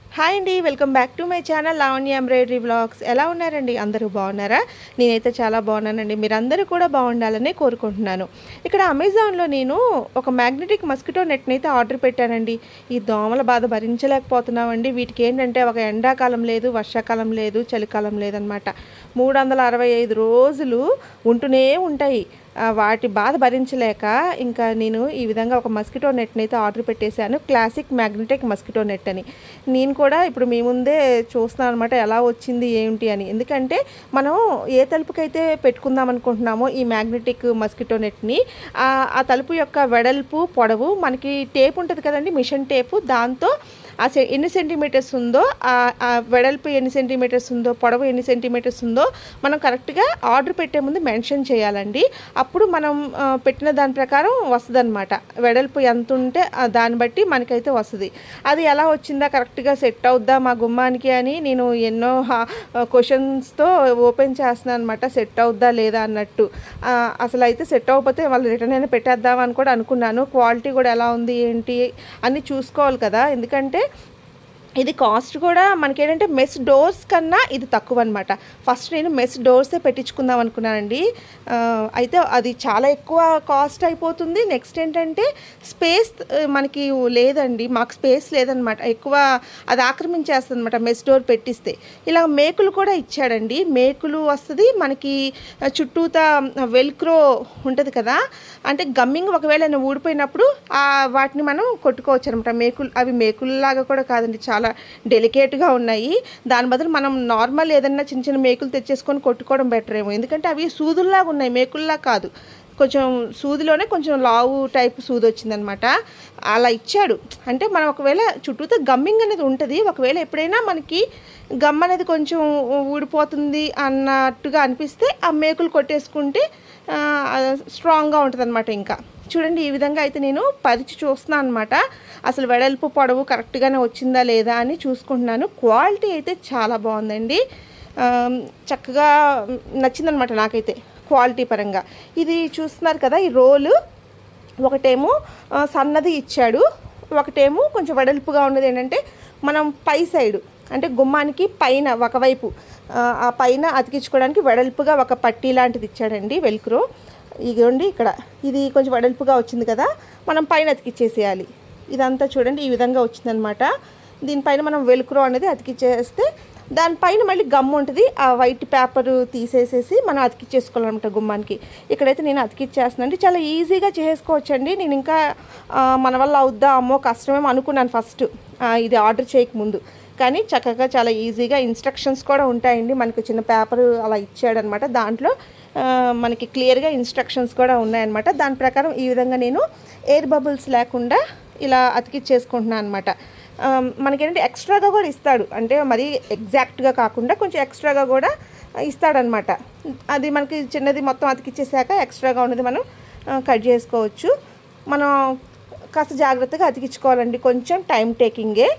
hi అండి welcome back to my channel Lavanya embroidery vlogs ఎలా ఉన్నారండి అందరూ బాగున్నారా నేనైతే చాలా బాగున్నానండి మీరందరూ కూడా బాగుండాలని కోరుకుంటున్నాను ఇక్కడ అమెజాన్లో నేను ఒక మ్యాగ్నెటిక్ మస్కిటో నెట్ని అయితే ఆర్డర్ పెట్టానండి ఈ దోమల బాధ భరించలేకపోతున్నామండి వీటికి ఏంటంటే ఒక ఎండాకాలం లేదు వర్షాకాలం లేదు చలికాలం లేదనమాట మూడు వందల అరవై ఐదు రోజులు ఉంటూనే ఉంటాయి ఆ, వాటి బాధ భరించలేక ఇంకా నేను ఈ విధంగా ఒక మస్కిటో నెట్ని అయితే ఆర్డర్ పెట్టేశాను క్లాసిక్ మ్యాగ్నెటిక్ మస్కిటో నెట్ అని నేను కూడా ఇప్పుడు మీ ముందే చూస్తున్నాను అనమాట ఎలా వచ్చింది ఏంటి అని ఎందుకంటే మనం ఏ తలుపుకైతే పెట్టుకుందాం అనుకుంటున్నామో ఈ మ్యాగ్నెటిక్ మస్కిటో నెట్ని ఆ ఆ తలుపు యొక్క వెడల్పు పొడవు మనకి టేప్ ఉంటుంది కదండి మిషన్ టేపు దాంతో ఆ సె ఎన్ని సెంటీమీటర్స్ ఉందో ఆ ఆ వెడల్పు ఎన్ని సెంటీమీటర్స్ ఉందో పొడవు ఎన్ని సెంటీమీటర్స్ ఉందో మనం కరెక్ట్గా ఆర్డర్ పెట్టే ముందు మెన్షన్ చేయాలండి అప్పుడు మనం ఆ, పెట్టిన దాని ప్రకారం వస్తుంది వెడల్పు ఎంత ఉంటే ఆ దాన్ని బట్టి మనకైతే వస్తుంది అది ఎలా వచ్చిందా కరెక్ట్గా సెట్ అవుద్దా మా గుమ్మానికి అని నేను ఎన్నో క్వశ్చన్స్తో ఓపెన్ చేస్తున్నాను అనమాట సెట్ అవుద్దా లేదా అన్నట్టు ఆ, అసలు అయితే సెట్ అవ్వకపోతే వాళ్ళు రిటర్న్ అయినా పెట్టేద్దాం అని కూడా అనుకున్నాను క్వాలిటీ కూడా ఎలా ఉంది ఏంటి అన్నీ చూసుకోవాలి కదా ఎందుకంటే ఇది కాస్ట్ కూడా మనకేంటంటే మెస్ డోర్స్ కన్నా ఇది తక్కువ అనమాట ఫస్ట్ నేను మెస్ డోర్సే పెట్టించుకుందాం అనుకున్నానండి ఆ, అయితే అది చాలా ఎక్కువ కాస్ట్ అయిపోతుంది నెక్స్ట్ ఏంటంటే స్పేస్ మనకి లేదండి మాకు స్పేస్ లేదనమాట ఎక్కువ అది ఆక్రమించేస్తుంది అనమాట మెస్ డోర్ పెట్టిస్తే ఇలా మేకులు కూడా ఇచ్చాడండి మేకులు వస్తుంది మనకి చుట్టూతా వెల్క్రో ఉంటుంది కదా అంటే గమ్మింగ్ ఒకవేళ నేను ఊడిపోయినప్పుడు ఆ వాటిని మనం కొట్టుకోవచ్చు అనమాట మేకులు అవి మేకుల్లాగా కూడా కాదండి చాలా డెలికేట్గా ఉన్నాయి దాని బదులు మనం నార్మల్ ఏదన్నా చిన్న చిన్న మేకులు తెచ్చేసుకొని కొట్టుకోవడం బెటర్ ఏమో ఎందుకంటే అవి సూదుల్లాగా ఉన్నాయి మేకుల్లా కాదు కొంచెం సూదిలోనే కొంచెం లావు టైప్ సూది వచ్చిందనమాట అలా ఇచ్చాడు అంటే మనం ఒకవేళ చుట్టూతో గమ్మింగ్ అనేది ఉంటుంది ఒకవేళ ఎప్పుడైనా మనకి గమ్ అనేది కొంచెం ఊడిపోతుంది అన్నట్టుగా అనిపిస్తే ఆ మేకులు కొట్టేసుకుంటే స్ట్రాంగ్గా ఉంటుంది అనమాట ఇంకా చూడండి ఈ విధంగా అయితే నేను పరిచి చూస్తున్నాను అనమాట అసలు వెడల్పు పొడవు కరెక్ట్గానే వచ్చిందా లేదా అని చూసుకుంటున్నాను క్వాలిటీ అయితే చాలా బాగుందండి ఆ, చక్కగా నచ్చిందనమాట నాకైతే క్వాలిటీ పరంగా ఇది చూస్తున్నారు కదా ఈ రోలు ఒకటేమో ఆ, సన్నది ఇచ్చాడు ఒకటేమో కొంచెం వెడల్పుగా ఉన్నది ఏంటంటే మనం పై సైడు అంటే గుమ్మానికి పైన ఒకవైపు ఆ, ఆ పైన అతికించుకోవడానికి వెడల్పుగా ఒక పట్టీ లాంటిది ఇచ్చాడండి వెల్క్రో ఇదిగోండి ఇక్కడ ఇది కొంచెం వెడల్పుగా వచ్చింది కదా మనం పైన అతికిచ్చేసేయాలి ఇదంతా చూడండి ఈ విధంగా వచ్చిందనమాట దీనిపైన మనం వెలుక్రో అనేది అతికిచ్చేస్తే దానిపైన మళ్ళీ గమ్ ఉంటుంది ఆ వైట్ పేపర్ తీసేసేసి మనం అతికిచ్చేసుకోవాలన్నమాట గుమ్మానికి ఇక్కడైతే నేను అతికిచ్చేస్తున్నాను చాలా ఈజీగా చేసుకోవచ్చండి నేను ఇంకా ఆ, మన వల్ల అవుద్దా అమ్మో కష్టమేమో అనుకున్నాను ఫస్ట్ ఇది ఆర్డర్ చేయకముందు కానీ చక్కగా చాలా ఈజీగా ఇన్స్ట్రక్షన్స్ కూడా ఉంటాయండి మనకు చిన్న పేపర్ అలా ఇచ్చాడనమాట దాంట్లో ఆ, మనకి క్లియర్గా ఇన్స్ట్రక్షన్స్ కూడా ఉన్నాయన్నమాట దాని ప్రకారం ఈ విధంగా నేను ఎయిర్ బబుల్స్ లేకుండా ఇలా అతికిచ్చేసుకుంటున్నాను అనమాట మనకేంటంటే ఎక్స్ట్రాగా కూడా ఇస్తాడు అంటే మరి ఎగ్జాక్ట్గా కాకుండా కొంచెం ఎక్స్ట్రాగా కూడా ఇస్తాడనమాట అది మనకి చిన్నది మొత్తం అతికిచ్చేసాక ఎక్స్ట్రాగా ఉన్నది మనం ఆ, కట్ చేసుకోవచ్చు మనం కాస్త జాగ్రత్తగా అతికించుకోవాలండి కొంచెం టైం టేకింగే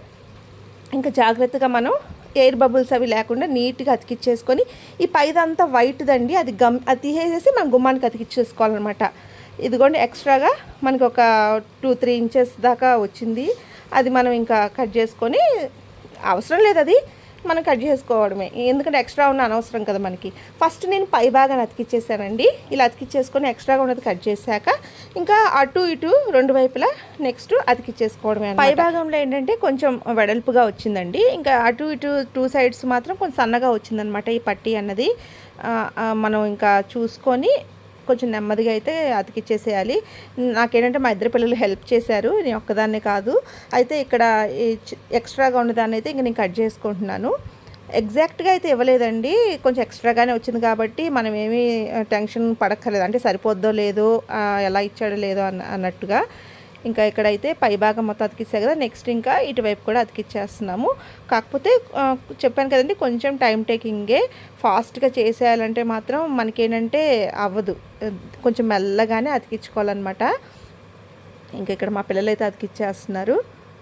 ఇంకా జాగ్రత్తగా మనం ఎయిర్ బబుల్స్ అవి లేకుండా నీట్గా అతికిచ్చేసుకొని ఈ పైదంతా వైట్దండి అది గమ్ అది తీసేసి మనం గుమ్మానికి అతికిచ్చేసుకోవాలన్నమాట ఇదిగోండి ఎక్స్ట్రాగా మనకి ఒక టూ త్రీ ఇంచెస్ దాకా వచ్చింది అది మనం ఇంకా కట్ చేసుకొని అవసరం లేదు అది మనం కట్ చేసుకోవడమే ఎందుకంటే ఎక్స్ట్రా ఉన్న అనవసరం కదా మనకి ఫస్ట్ నేను పై భాగాన్ని అతికిచ్చేసానండి ఇలా అతికిచ్చేసుకొని ఎక్స్ట్రాగా ఉన్నది కట్ చేశాక ఇంకా అటు ఇటు రెండు వైపులా నెక్స్ట్ అతికిచ్చేసుకోవడమే పై భాగంలో ఏంటంటే కొంచెం వెడల్పుగా వచ్చిందండి ఇంకా అటు ఇటు టూ సైడ్స్ మాత్రం కొంచెం సన్నగా వచ్చిందనమాట ఈ పట్టీ అన్నది ఆ, ఆ, మనం ఇంకా చూసుకొని కొంచెం నెమ్మదిగా అయితే అతికిచ్చేసేయాలి నాకేంటంటే మా ఇద్దరు పిల్లలు హెల్ప్ చేశారు నేను ఒక్కదాన్నే కాదు అయితే ఇక్కడ ఈ చి- ఎక్స్ట్రాగా ఉన్నదాన్ని అయితే ఇంక నేను కట్ చేసుకుంటున్నాను ఎగ్జాక్ట్గా అయితే ఇవ్వలేదండి కొంచెం ఎక్స్ట్రాగానే వచ్చింది కాబట్టి మనం ఏమీ టెన్షన్ పడక్కర్లేదు అంటే సరిపోద్దో లేదో ఆ, ఎలా ఇచ్చాడో లేదో అన్న అన్నట్టుగా ఇంకా ఇక్కడైతే పై భాగం మొత్తం అతికిచ్చా కదా నెక్స్ట్ ఇంకా ఇటువైపు కూడా అతికిచ్చేస్తున్నాము కాకపోతే ఆ, చెప్పాను కదండి కొంచెం టైం టేకింగే ఫాస్ట్గా చేసేయాలంటే మాత్రం మనకేంటంటే అవ్వదు కొంచెం మెల్లగానే అతికించుకోవాలన్నమాట ఇంకా ఇక్కడ మా పిల్లలు అయితే అతికిచ్చేస్తున్నారు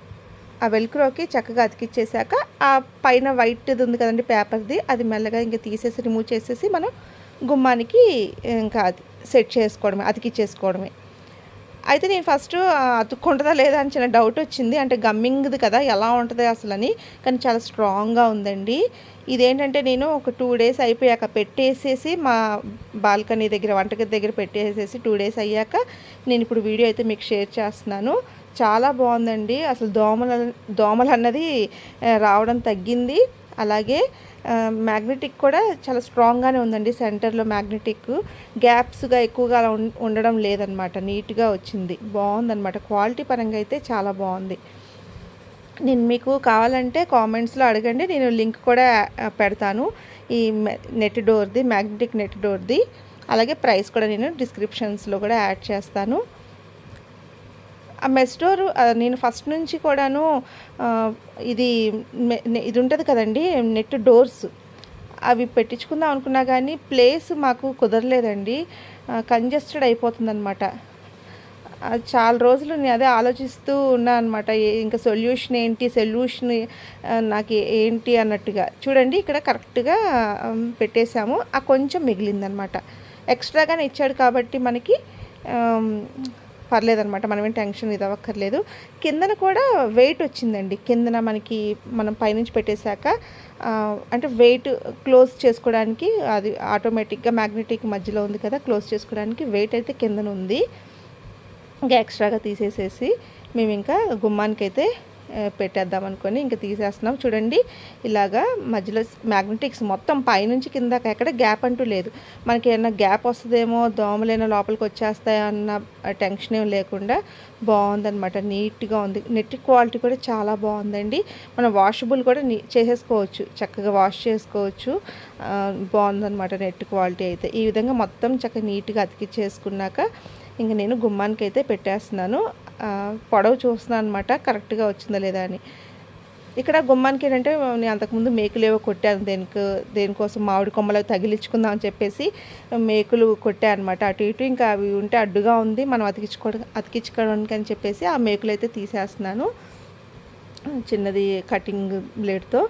ఆ వెల్క్రోకి చక్కగా అతికిచ్చేసాక ఆ పైన వైట్ది ఉంది కదండి పేపర్ది అది మెల్లగా ఇంకా తీసేసి రిమూవ్ చేసేసి మనం గుమ్మానికి ఇంకా అది సెట్ చేసుకోవడమే అతికిచ్చేసుకోవడమే అయితే నేను ఫస్ట్ అతుక్కుంటుందా లేదా అని చిన్న డౌట్ వచ్చింది అంటే గమ్మింగ్ది కదా ఎలా ఉంటుంది అసలు అని కానీ చాలా స్ట్రాంగ్గా ఉందండి ఇదేంటంటే నేను ఒక టూ డేస్ అయిపోయాక పెట్టేసేసి మా బాల్కనీ దగ్గర వంటగది దగ్గర పెట్టేసేసి టూ డేస్ అయ్యాక నేను ఇప్పుడు వీడియో అయితే మీకు షేర్ చేస్తున్నాను చాలా బాగుందండి అసలు దోమల దోమలు అన్నది ఆ, రావడం తగ్గింది అలాగే మ్యాగ్నెటిక్ కూడా చాలా స్ట్రాంగ్గానే ఉందండి సెంటర్లో మ్యాగ్నెటిక్ గ్యాప్స్గా ఎక్కువగా అలా ఉం- ఉండడం లేదనమాట నీట్గా వచ్చింది బాగుందన్నమాట క్వాలిటీ పరంగా అయితే చాలా బాగుంది నేను మీకు కావాలంటే కామెంట్స్లో అడగండి నేను లింక్ కూడా ఆ, పెడతాను ఈ మె- నెట్ డోర్ది మ్యాగ్నెటిక్ నెట్ డోర్ది అలాగే ప్రైస్ కూడా నేను డిస్క్రిప్షన్స్లో కూడా యాడ్ చేస్తాను ఆ మెస్ డోర్ ఆ, నేను ఫస్ట్ నుంచి కూడాను ఆ, ఇది మె- నె- ఇది ఉంటుంది కదండి నెట్ డోర్స్ అవి పెట్టించుకుందాం అనుకున్నా కానీ ప్లేస్ మాకు కుదరలేదండి కంజెస్టెడ్ అయిపోతుందన్నమాట ఆ, చాలా రోజులు నేను అదే ఆలోచిస్తూ ఉన్నా అనమాట ఇంకా సొల్యూషన్ ఏంటి సొల్యూషన్ నాకు ఏంటి అన్నట్టుగా చూడండి ఇక్కడ కరెక్ట్గా ఆమ్, పెట్టేశాము ఆ కొంచెం మిగిలిందనమాట ఎక్స్ట్రాగానే ఇచ్చాడు కాబట్టి మనకి ఆమ్, పర్లేదనమాట మనమేం టెన్షన్ ఇది అవ్వక్కర్లేదు కిందన కూడా వెయిట్ వచ్చిందండి కిందన మనకి మనం పైనుంచి పెట్టేశాక ఆ, అంటే వెయిట్ క్లోజ్ చేసుకోవడానికి అది ఆటోమేటిక్గా మ్యాగ్నెటిక్ మధ్యలో ఉంది కదా క్లోజ్ చేసుకోవడానికి వెయిట్ అయితే కిందన ఉంది ఇంకా ఎక్స్ట్రాగా తీసేసేసి మేము ఇంకా గుమ్మానికి అయితే ఆ, పెట్టేద్దాం అనుకొని ఇంకా తీసేస్తున్నాం చూడండి ఇలాగా మధ్యలో మ్యాగ్నెటిక్స్ మొత్తం పైనుంచి కిందకి ఎక్కడ గ్యాప్ అంటూ లేదు మనకి ఏమైనా గ్యాప్ వస్తుందేమో దోమలైనా లోపలికి వచ్చేస్తాయా అన్న టెన్షన్ ఏం లేకుండా బాగుందన్నమాట నీట్గా ఉంది నెట్ క్వాలిటీ కూడా చాలా బాగుందండి మనం వాషబుల్ కూడా నీ చేసేసుకోవచ్చు చక్కగా వాష్ చేసుకోవచ్చు ఆ, బాగుందన్నమాట నెట్ క్వాలిటీ అయితే ఈ విధంగా మొత్తం చక్కగా నీట్గా అతికిచ్చేసుకున్నాక ఇంక నేను గుమ్మానికి అయితే పెట్టేస్తున్నాను ఆ, పొడవు చూస్తున్నాను అనమాట కరెక్ట్గా వచ్చిందా లేదా అని ఇక్కడ గుమ్మానికి ఏంటంటే నేను అంతకుముందు మేకులు ఏవో కొట్టాను దేనికి దేనికోసం మామిడి కొమ్మలు అవి తగిలించుకుందాం అని చెప్పేసి మేకులు కొట్టాను అనమాట అటు ఇటు ఇంకా అవి ఉంటే అడ్డుగా ఉంది మనం అతికించుకోవడం అతికించుకోవడానికి అని చెప్పేసి ఆ మేకులు అయితే తీసేస్తున్నాను చిన్నది కటింగ్ బ్లేడ్తో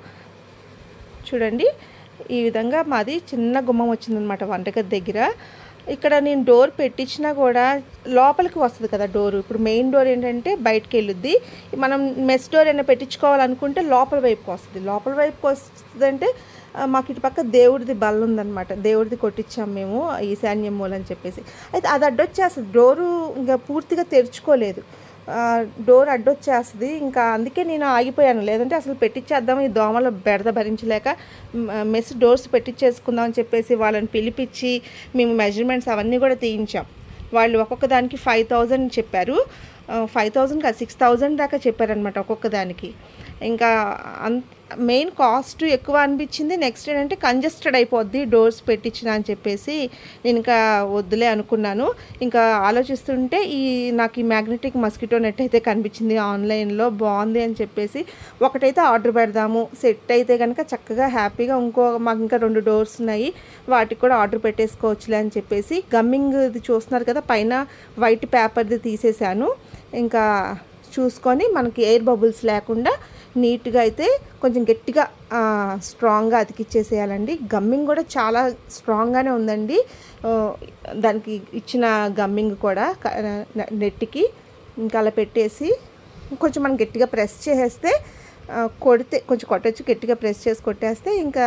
చూడండి ఈ విధంగా మాది చిన్న గుమ్మం వచ్చిందనమాట వంటగది దగ్గర ఇక్కడ నేను డోర్ పెట్టించినా కూడా లోపలికి వస్తుంది కదా డోర్ ఇప్పుడు మెయిన్ డోర్ ఏంటంటే బయటకు వెళ్ళుద్ది మనం మెస్ డోర్ అయినా పెట్టించుకోవాలనుకుంటే లోపల వైపుకి వస్తుంది లోపల వైపుకి వస్తుందంటే ఆ, మాకు ఇటు పక్క దేవుడిది బల్ల ఉందన్నమాట దేవుడిది కొట్టించాం మేము ఈశాన్యం మూల అని చెప్పేసి అయితే అది అడ్డొచ్చేస్తుంది డోరు ఇంకా పూర్తిగా తెరుచుకోలేదు ఆ, డోర్ అడ్డొచ్చేస్తుంది ఇంకా అందుకే నేను ఆగిపోయాను లేదంటే అసలు పెట్టించేద్దాం ఈ దోమల బెడద భరించలేక మ్, మెస్ డోర్స్ పెట్టించేసుకుందాం అని చెప్పేసి వాళ్ళని పిలిపించి మేము మెజర్మెంట్స్ అవన్నీ కూడా తీయించాం వాళ్ళు ఒక్కొక్క దానికి ఫైవ్ థౌజండ్ చెప్పారు ఫైవ్ థౌజండ్ కాదు సిక్స్ థౌజండ్ దాకా చెప్పారనమాట ఒక్కొక్క దానికి ఇంకా అన్ మెయిన్ కాస్ట్ ఎక్కువ అనిపించింది నెక్స్ట్ ఏంటంటే కంజెస్టెడ్ అయిపోద్ది డోర్స్ పెట్టించిన అని చెప్పేసి నేను ఇంకా వద్దులే అనుకున్నాను ఇంకా ఆలోచిస్తుంటే ఈ నాకు ఈ మ్యాగ్నెటిక్ మస్కిటో నెట్ అయితే కనిపించింది ఆన్లైన్లో బాగుంది అని చెప్పేసి ఒకటైతే ఆర్డర్ పెడదాము సెట్ అయితే కనుక చక్కగా హ్యాపీగా ఇంకో మాకు ఇంకా రెండు డోర్స్ ఉన్నాయి వాటికి కూడా ఆర్డర్ పెట్టేసుకోవచ్చులే అని చెప్పేసి గమ్మింగ్ ఇది చూస్తున్నారు కదా పైన వైట్ పేపర్ది తీసేశాను ఇంకా చూసుకొని మనకి ఎయిర్ బబుల్స్ లేకుండా నీట్గా అయితే కొంచెం గట్టిగా ఆ, స్ట్రాంగ్గా అతికిచ్చేసేయాలండి గమ్మింగ్ కూడా చాలా స్ట్రాంగ్గానే ఉందండి ఆ, దానికి ఇచ్చిన గమ్మింగ్ కూడా క- నె- నెట్కి ఇంకా అలా పెట్టేసి కొంచెం మనం గట్టిగా ప్రెస్ చేసేస్తే ఆ, కొడితే కొంచెం కొట్టచ్చు గట్టిగా ప్రెస్ చేసి కొట్టేస్తే ఇంకా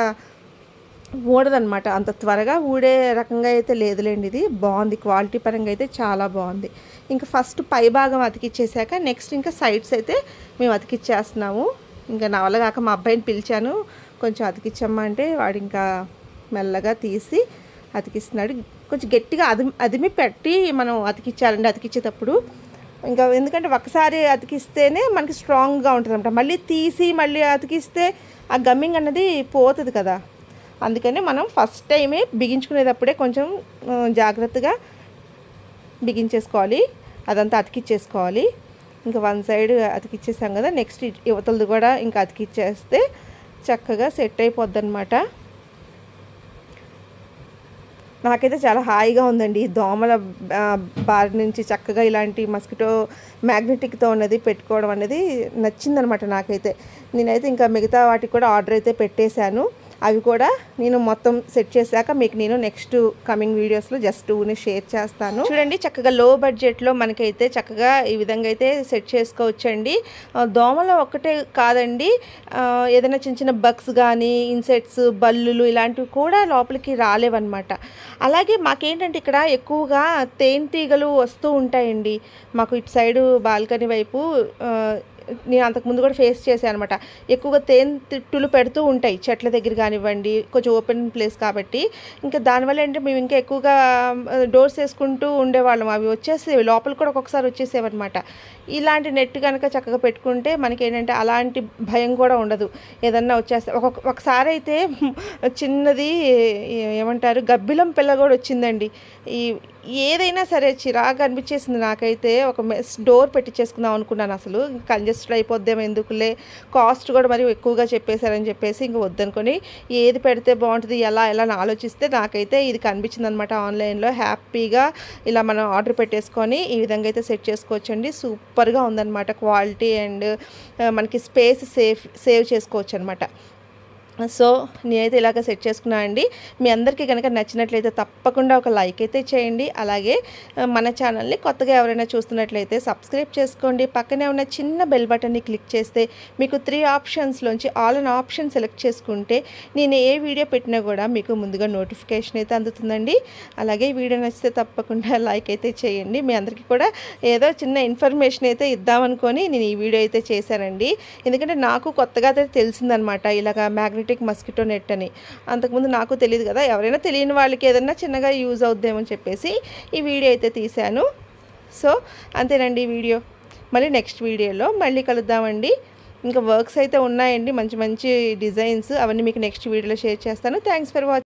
ఊడదనమాట అంత త్వరగా ఊడే రకంగా అయితే లేదులేండి ఇది బాగుంది క్వాలిటీ పరంగా అయితే చాలా బాగుంది ఇంకా ఫస్ట్ పై భాగం అతికిచ్చేసాక నెక్స్ట్ ఇంకా సైడ్స్ అయితే మేము అతికిచ్చేస్తున్నాము ఇంకా నా వల్ల కాక మా అబ్బాయిని పిలిచాను కొంచెం అతికిచ్చమ్మా అంటే వాడు ఇంకా మెల్లగా తీసి అతికిస్తున్నాడు కొంచెం గట్టిగా అదిమి అదిమి పెట్టి మనం అతికిచ్చాలండి అతికిచ్చేటప్పుడు ఇంకా ఎందుకంటే ఒకసారి అతికిస్తేనే మనకి స్ట్రాంగ్గా ఉంటుంది అనమాట మళ్ళీ తీసి మళ్ళీ అతికిస్తే ఆ గమ్మింగ్ అన్నది పోతుంది కదా అందుకని మనం ఫస్ట్ టైమే బిగించుకునేటప్పుడే కొంచెం ఆ, జాగ్రత్తగా బిగించేసుకోవాలి అదంతా అతికిచ్చేసుకోవాలి ఇంకా వన్ సైడ్ అతికిచ్చేసాం కదా నెక్స్ట్ యువతలది కూడా ఇంకా అతికిచ్చేస్తే చక్కగా సెట్ అయిపోద్ది అనమాట నాకైతే చాలా హాయిగా ఉందండి ఈ దోమల ఆ, బారి నుంచి చక్కగా ఇలాంటి మస్కిటో మ్యాగ్నెటిక్తో ఉన్నది పెట్టుకోవడం అనేది నచ్చిందనమాట నాకైతే నేనైతే ఇంకా మిగతా వాటికి కూడా ఆర్డర్ అయితే పెట్టేశాను అవి కూడా నేను మొత్తం సెట్ చేశాక మీకు నేను నెక్స్ట్ కమింగ్ వీడియోస్లో జస్ట్ టూని షేర్ చేస్తాను చూడండి చక్కగా లో బడ్జెట్లో మనకైతే చక్కగా ఈ విధంగా అయితే సెట్ చేసుకోవచ్చండి ఆ, దోమలు ఒక్కటే కాదండి ఆ, ఏదైనా చిన్న చిన్న బగ్స్ కానీ ఇన్సెక్ట్స్ బల్లులు ఇలాంటివి కూడా లోపలికి రాలేవన్నమాట అలాగే మాకేంటంటే ఇక్కడ ఎక్కువగా తేనెటీగలు వస్తూ ఉంటాయండి మాకు ఇటు సైడు బాల్కనీ వైపు ఆ, నేను అంతకుముందు కూడా ఫేస్ చేశాను అనమాట ఎక్కువగా తేనె తిట్టులు పెడుతూ ఉంటాయి చెట్ల దగ్గర కానివ్వండి కొంచెం ఓపెన్ ప్లేస్ కాబట్టి ఇంకా దానివల్ల ఏంటంటే మేము ఇంకా ఎక్కువగా డోర్స్ వేసుకుంటూ ఉండేవాళ్ళం అవి వచ్చేసేవి లోపల కూడా ఒక్కొక్కసారి వచ్చేసేవి అనమాట ఇలాంటి నెట్ కనుక చక్కగా పెట్టుకుంటే మనకి ఏంటంటే అలాంటి భయం కూడా ఉండదు ఏదన్నా వచ్చేస్తే ఒక్కొక్క ఒకసారి అయితే చిన్నది ఏ- ఏమంటారు గబ్బిలం పిల్ల కూడా వచ్చిందండి ఈ ఏదైనా సరే చిరాగా అనిపించేసింది నాకైతే ఒక మెస్ డోర్ పెట్టించేసుకుందాం అనుకున్నాను అసలు కంజెస్టెడ్ అయిపోద్దేమో ఎందుకులే కాస్ట్ కూడా మరి ఎక్కువగా చెప్పేశారని చెప్పేసి ఇంక వద్దనుకొని ఏది పెడితే బాగుంటుంది ఎలా ఎలా అని ఆలోచిస్తే నాకైతే ఇది కనిపించింది అనమాట ఆన్లైన్లో హ్యాపీగా ఇలా మనం ఆర్డర్ పెట్టేసుకొని ఈ విధంగా అయితే సెట్ చేసుకోవచ్చండి సూపర్గా ఉందన్నమాట క్వాలిటీ అండ్ మనకి స్పేస్ సేఫ్ సేవ్ చేసుకోవచ్చు అనమాట సో నేనైతే ఇలాగ సెట్ చేసుకున్నాను అండి మీ అందరికీ కనుక నచ్చినట్లయితే తప్పకుండా ఒక లైక్ అయితే చేయండి అలాగే ఆ, మన ఛానల్ని కొత్తగా ఎవరైనా చూస్తున్నట్లయితే సబ్స్క్రైబ్ చేసుకోండి పక్కనే ఉన్న చిన్న బెల్ బటన్ని క్లిక్ చేస్తే మీకు త్రీ ఆప్షన్స్లోంచి ఆల్ అన్ ఆప్షన్ సెలెక్ట్ చేసుకుంటే నేను ఏ వీడియో పెట్టినా కూడా మీకు ముందుగా నోటిఫికేషన్ అయితే అందుతుందండి అలాగే ఈ వీడియో నచ్చితే తప్పకుండా లైక్ అయితే చేయండి మీ అందరికీ కూడా ఏదో చిన్న ఇన్ఫర్మేషన్ అయితే ఇద్దామనుకొని నేను ఈ వీడియో అయితే చేశానండి ఎందుకంటే నాకు కొత్తగా అయితే తెలిసిందనమాట ఇలాగ మ్యాగ్నెటిక్ మస్కిటో నెట్ అని అంతకుముందు నాకు తెలియదు కదా ఎవరైనా తెలియని వాళ్ళకి ఏదైనా చిన్నగా యూజ్ అవుద్దేమని చెప్పేసి ఈ వీడియో అయితే తీశాను సో అంతేనండి ఈ వీడియో మళ్ళీ నెక్స్ట్ వీడియోలో మళ్ళీ కలుద్దామండి ఇంకా వర్క్స్ అయితే ఉన్నాయండి మంచి మంచి డిజైన్స్ అవన్నీ మీకు నెక్స్ట్ వీడియోలో షేర్ చేస్తాను థ్యాంక్స్ ఫర్ వాచింగ్